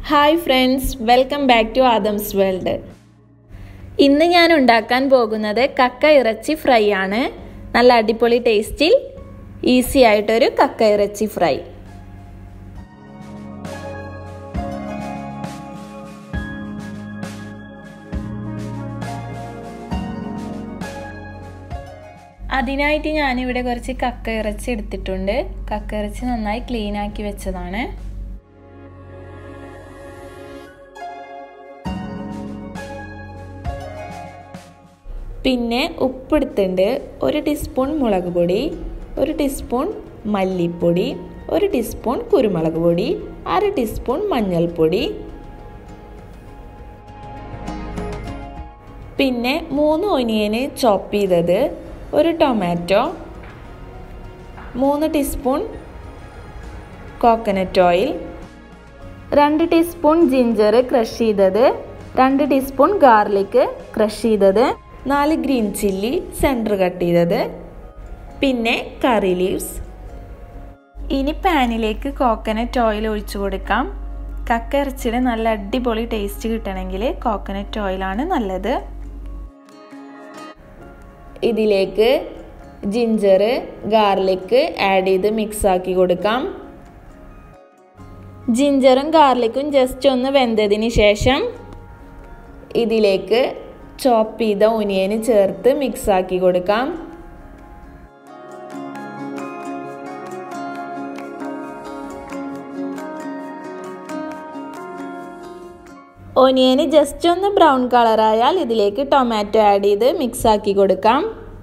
hi friends welcome back to Adam's world ഇന്ന് ഞാൻ ഉണ്ടാക്കാൻ പോകുന്നത് കക്ക ഇറച്ചി ഫ്രൈ ആണ് നല്ല അടിപൊളി ടേസ്റ്റിൽ ഈസി ആയിട്ടൊരു കക്ക ഇറച്ചി ഫ്രൈ അതിനായിട്ട് ഞാനിവിടെ കുറച്ച് കക്ക ഇറച്ചി എടുത്തിട്ടുണ്ട് കക്ക ഇറച്ചി നന്നായി ക്ലീൻ ആക്കി വെച്ചതാണ് പിന്നെ ഉപ്പെടുത്തുണ്ട് ഒരു ടീസ്പൂൺ മുളക് പൊടി ഒരു ടീസ്പൂൺ മല്ലിപ്പൊടി ഒരു ടീസ്പൂൺ കുരുമുളക് പൊടി അര ടീസ്പൂൺ മഞ്ഞൾപ്പൊടി പിന്നെ മൂന്ന് ഒനിയന് ചോപ്പ് ചെയ്തത് ഒരു ടൊമാറ്റോ മൂന്ന് ടീസ്പൂൺ കോക്കനട്ട് ഓയിൽ രണ്ട് ടീസ്പൂൺ ജിഞ്ചർ ക്രഷ് ചെയ്തത് രണ്ട് ടീസ്പൂൺ ഗാർലിക് ക്രഷ് ചെയ്തത് നാല് ഗ്രീൻ ചില്ലി സെൻറ്റർ കട്ട് ചെയ്തത് പിന്നെ കറി ലീവ്സ് ഇനി പാനിലേക്ക് കോക്കനട്ട് ഓയിൽ ഒഴിച്ചു കൊടുക്കാം കക്ക ഇറച്ചിയുടെ നല്ല അടിപൊളി ടേസ്റ്റ് കിട്ടണമെങ്കിൽ കോക്കനട്ട് ഓയിലാണ് നല്ലത് ഇതിലേക്ക് ജിഞ്ചർ ഗാർലിക് ആഡ് ചെയ്ത് മിക്സ് ആക്കി കൊടുക്കാം ജിഞ്ചറും ഗാർലിക്കും ജസ്റ്റ് ഒന്ന് വെന്തതിന് ശേഷം ഇതിലേക്ക് ചോപ്പ് ചെയ്ത ഒനിയന് ചേർത്ത് മിക്സ് ആക്കി കൊടുക്കാം ഒനിയന് ജസ്റ്റ് ഒന്ന് ബ്രൗൺ കളറായാൽ ഇതിലേക്ക് ടൊമാറ്റോ ആഡ് ചെയ്ത് മിക്സ് ആക്കി കൊടുക്കാം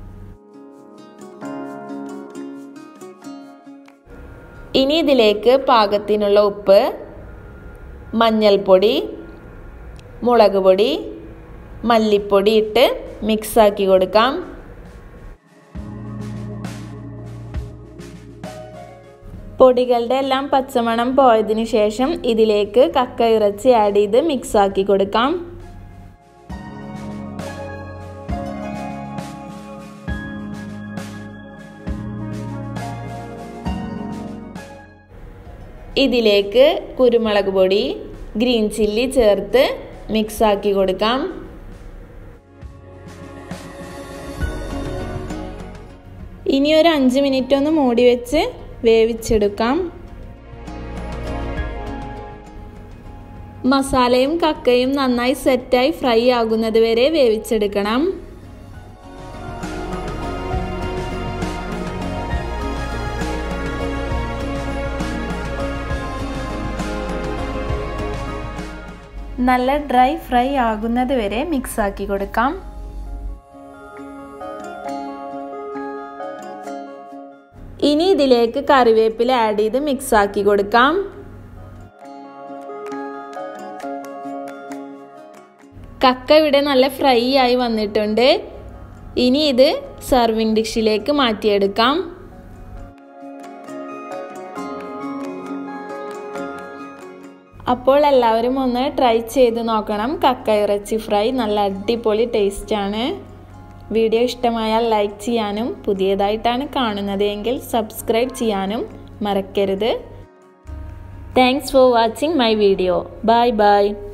ഇനി ഇതിലേക്ക് പാകത്തിനുള്ള ഉപ്പ് മഞ്ഞൾപ്പൊടി മുളക് പൊടി മല്ലിപ്പൊടി ഇട്ട് മിക്സ് ആക്കി കൊടുക്കാം പൊടികളുടെ എല്ലാം പച്ചമണം പോയതിനു ശേഷം ഇതിലേക്ക് കക്ക ഇറച്ചി ആഡ് ചെയ്ത് മിക്സ് ആക്കി കൊടുക്കാം ഇതിലേക്ക് കുരുമുളക് പൊടി ഗ്രീൻ ചില്ലി ചേർത്ത് മിക്സ് ആക്കി കൊടുക്കാം ഇനി ഒരു അഞ്ച് മിനിറ്റ് ഒന്ന് മൂടി വെച്ച് വേവിച്ചെടുക്കാം മസാലയും കക്കയും നന്നായി സെറ്റായി ഫ്രൈ ആകുന്നത് വരെ വേവിച്ചെടുക്കണം നല്ല ഡ്രൈ ഫ്രൈ ആകുന്നത് വരെ മിക്സ് ആക്കി കൊടുക്കാം ഇനി ഇതിലേക്ക് കറിവേപ്പില ആഡ് ചെയ്ത് മിക്സ് ആക്കി കൊടുക്കാം കക്ക ഇവിടെ നല്ല ഫ്രൈ ആയി വന്നിട്ടുണ്ട് ഇനി ഇത് സർവിങ് ഡിഷിലേക്ക് മാറ്റിയെടുക്കാം അപ്പോൾ എല്ലാവരും ഒന്ന് ട്രൈ ചെയ്ത് നോക്കണം കക്ക ഇറച്ചി ഫ്രൈ നല്ല അടിപൊളി ടേസ്റ്റാണ് വീഡിയോ ഇഷ്ടമായാൽ ലൈക്ക് ചെയ്യാനും പുതിയതായിട്ടാണ് കാണുന്നത് എങ്കിൽ സബ്സ്ക്രൈബ് ചെയ്യാനും മറക്കരുത് thanks for watching my video bye by